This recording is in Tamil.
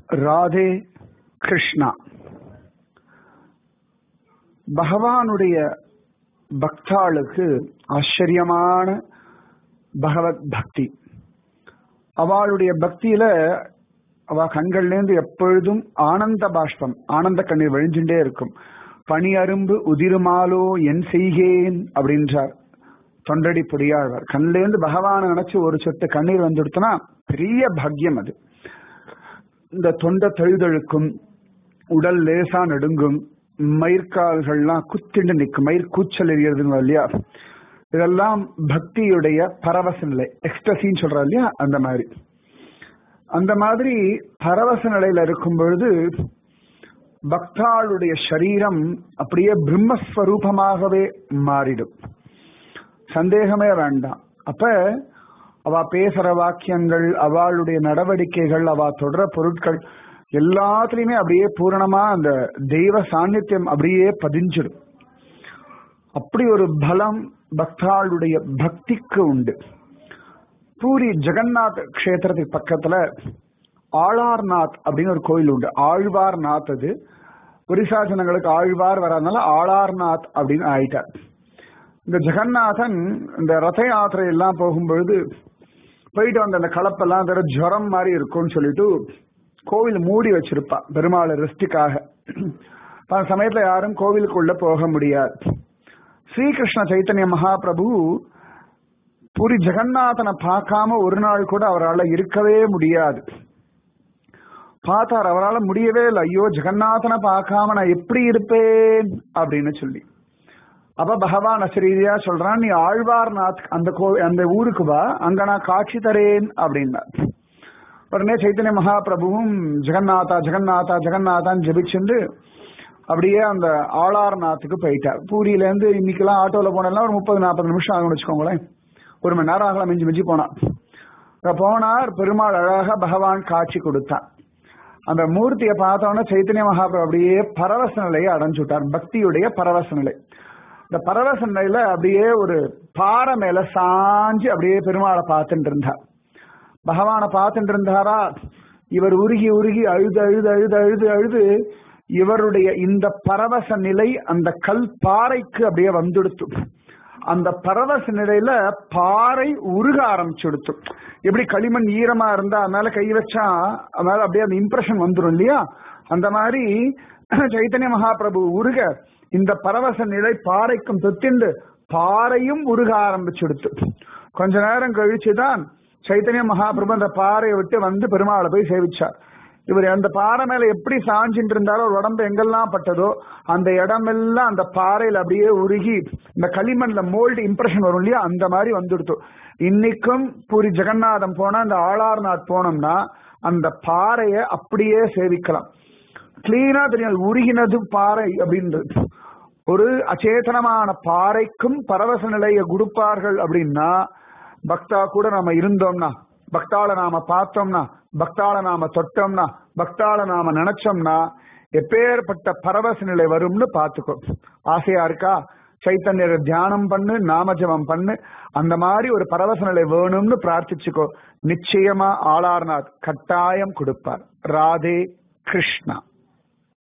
ராதே கிருஷ்ணா பகவானுடைய பக்தாளுக்கு ஆச்சரியமான பகவத் பக்தி அவளுடைய பக்தியில அவ கண்கள்லேருந்து எப்பொழுதும் ஆனந்த பாஷ்பம் ஆனந்த கண்ணீர் வழிஞ்சுட்டே இருக்கும் பனி அரும்பு உதிருமாலோ என் செய்கேன் அப்படின்றார் தொண்டடி பொடியாழ்வார் கண்லேருந்து பகவானை நினைச்சு ஒரு சொட்டு கண்ணீர் வந்துடுத்துனா பெரிய பாக்கியம் அது இந்த தொண்டை தழுதழுக்கும் உடல் லேசா நடுங்கும் மயிர்கால்கள்லாம் குத்திண்டு நிற்கும் மயிர் கூச்சல் எரியறதுன்னு இல்லையா இதெல்லாம் பக்தியுடைய பரவச நிலை எக்ஸ்டசின்னு சொல்றா இல்லையா அந்த மாதிரி அந்த மாதிரி பரவச நிலையில இருக்கும் பொழுது பக்தாளுடைய சரீரம் அப்படியே பிரம்மஸ்வரூபமாகவே மாறிடும் சந்தேகமே வேண்டாம் அப்ப அவ பேசுற வாக்கியங்கள் அவளுடைய நடவடிக்கைகள் அவ தொடர பொருட்கள் எல்லாத்துலயுமே அப்படியே பூரணமா அந்த தெய்வ சாநித்தியம் அப்படியே பதிஞ்சிடும் அப்படி ஒரு பலம் பக்தாளுடைய பக்திக்கு உண்டு பூரி ஜெகநாத் கஷேத்திரத்துக்கு பக்கத்துல ஆழ்வார்நாத் அப்படின்னு ஒரு கோயில் உண்டு ஆழ்வார்நாத் அது ஒரிசா ஜனங்களுக்கு ஆழ்வார் வராதனால ஆழ்வார்நாத் அப்படின்னு ஆயிட்டார் இந்த ஜெகநாதன் இந்த ரத யாத்திரை எல்லாம் போகும்பொழுது போயிட்டு வந்த அந்த கலப்பெல்லாம் வேற ஜுரம் மாதிரி இருக்கும்னு சொல்லிட்டு கோவில் மூடி வச்சிருப்பா பெருமாள் ரெஸ்டுக்காக அந்த சமயத்துல யாரும் கோவிலுக்குள்ள போக முடியாது ஸ்ரீகிருஷ்ண சைத்தன்ய மகாபிரபு பூரி ஜெகநாதனை பார்க்காம ஒரு நாள் கூட அவரால் இருக்கவே முடியாது பார்த்தார் அவரால் முடியவே இல்லை ஐயோ ஜெகநாதனை பார்க்காம நான் எப்படி இருப்பேன் அப்படின்னு சொல்லி அப்ப பகவான் அசரீதியா சொல்றான் நீ ஆழ்வார்நாத் அந்த கோ அந்த ஊருக்கு வா அங்க நான் காட்சி தரேன் அப்படின்னா உடனே சைத்தன்ய மகாபிரபுவும் ஜெகநாதா ஜெகநாதா ஜெகநாதான்னு ஜபிச்சுண்டு அப்படியே அந்த ஆளார்நாத்துக்கு போயிட்டார் பூரியில இருந்து இன்னைக்கெல்லாம் ஆட்டோல போனெல்லாம் ஒரு முப்பது நாற்பது நிமிஷம் ஆகும்னு வச்சுக்கோங்களேன் ஒரு மணி நேரம் ஆகலாம் மிஞ்சி மிஞ்சி போனான் போனார் பெருமாள் அழகா பகவான் காட்சி கொடுத்தான் அந்த மூர்த்தியை பார்த்தோன்னே சைத்தன்ய மகாபிரபு அப்படியே பரவச நிலையை அடைஞ்சுட்டார் பக்தியுடைய பரவச நிலை இந்த பரவச நிலையில அப்படியே ஒரு பாறை மேல சாஞ்சு அப்படியே பெருமாளை பார்த்துட்டு இருந்தார் பகவானை பார்த்துட்டு இருந்தாரா இவர் உருகி உருகி அழுது அழுது அழுது அழுது அழுது இவருடைய இந்த பரவச நிலை அந்த கல் பாறைக்கு அப்படியே வந்துடுத்து அந்த பரவச நிலையில பாறை உருக ஆரம்பிச்சுடுத்து எப்படி களிமண் ஈரமா இருந்தா அதனால கை வச்சா அதனால அப்படியே அந்த இம்ப்ரெஷன் வந்துடும் இல்லையா அந்த மாதிரி சைத்தன்ய மகாபிரபு உருக இந்த பரவச நிலை பாறைக்கும் தொத்திண்டு பாறையும் உருக ஆரம்பிச்சுடுத்து கொஞ்ச நேரம் கழிச்சுதான் சைத்தன்ய மகாபிரபு அந்த பாறையை விட்டு வந்து பெருமாளை போய் சேவிச்சார் இவர் அந்த பாறை மேல எப்படி சாஞ்சிட்டு இருந்தாரோ ஒரு உடம்பு எங்கெல்லாம் பட்டதோ அந்த இடமெல்லாம் அந்த பாறையில அப்படியே உருகி இந்த களிமண்ல மோல்டு இம்ப்ரெஷன் வரும் இல்லையா அந்த மாதிரி வந்துடுத்து இன்னைக்கும் பூரி ஜெகநாதம் போனா அந்த ஆளார்நாத் போனோம்னா அந்த பாறையை அப்படியே சேவிக்கலாம் கிளீனா தெரியும் உருகினது பாறை அப்படின்றது ஒரு அச்சேதனமான பாறைக்கும் பரவச நிலையை கொடுப்பார்கள் அப்படின்னா பக்தா கூட நாம இருந்தோம்னா பக்தால நாம பார்த்தோம்னா பக்தால நாம தொட்டோம்னா பக்தால நாம நினைச்சோம்னா எப்பேற்பட்ட பரவச நிலை வரும்னு பாத்துக்கோ ஆசையா இருக்கா சைத்தன்யரை தியானம் பண்ணு நாமஜபம் பண்ணு அந்த மாதிரி ஒரு பரவச நிலை வேணும்னு பிரார்த்திச்சுக்கோ நிச்சயமா ஆளார்நாத் கட்டாயம் கொடுப்பார் ராதே கிருஷ்ணா